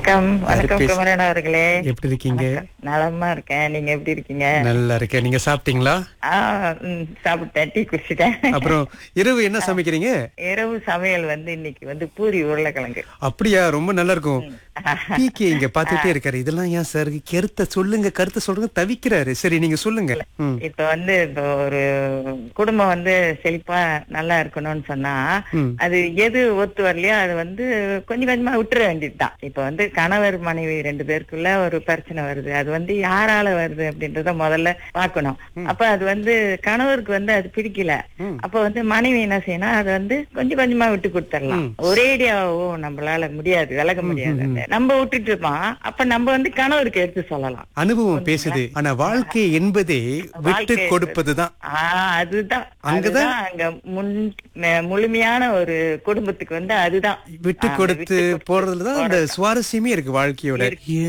வணக்கம் வணக்கம் பேசு- குமரன் அவர்களே எப்படி இருக்கீங்க நலமா இருக்கேன் நீங்க எப்படி இருக்கீங்க நல்லா இருக்கேன் நீங்க சாப்பிட்டீங்களா ஆ, ம், சாப்பிட்டேன் டீ குடிச்சிட்டேன் அப்புறம் இரவு என்ன சமைக்கிறீங்க இரவு சமையல் வந்து இன்னைக்கு வந்து பூரி உருளைக்கிழங்கு அப்படியா ரொம்ப நல்லா இருக்கும் பிகே இங்க பாத்துட்டே இருக்காரு இதெல்லாம் ஏன் சார் கருத்தை சொல்லுங்க கருத்தை சொல்லுங்க தவிக்கிறாரு சரி நீங்க சொல்லுங்க ம், இப்ப வந்து இப்போ ஒரு குடும்பம் வந்து செழிப்பா நல்லா இருக்கணும்னு சொன்னா ம். அது எது ஒத்து வரலையோ அது வந்து கொஞ்சம் கொஞ்சமா விட்டுற வேண்டியதுதான் இப்ப வந்து கணவர் மனைவி ரெண்டு பேருக்குள்ள ஒரு பிரச்சனை வருது அது வந்து யாரால வருது அப்படின்றத முதல்ல பார்க்கணும் அப்ப அது வந்து கணவருக்கு வந்து அது பிடிக்கல அப்ப வந்து மனைவி என்ன செய்யணும் அதை வந்து கொஞ்சம் கொஞ்சமா விட்டு கொடுத்துடலாம் ஒரேடியாவோ நம்மளால முடியாது விலக முடியாது நம்ம விட்டுட்டு இருப்போம் அப்ப நம்ம வந்து கணவருக்கு எடுத்து சொல்லலாம் அனுபவம் பேசுது ஆனா வாழ்க்கை என்பதே விட்டு வாழ்க்கை கொடுப்பதுதான் ஆஹ் அதுதான் அங்கதான் அதுதான் அங்க முன் ம- முழுமையான ஒரு குடும்பத்துக்கு வந்து அதுதான் விட்டு ஆ, கொடுத்து விட்டு கொடுத்து போறதுலதான் அந்த சுவாரஸ்யமே இருக்கு வாழ்க்கையோட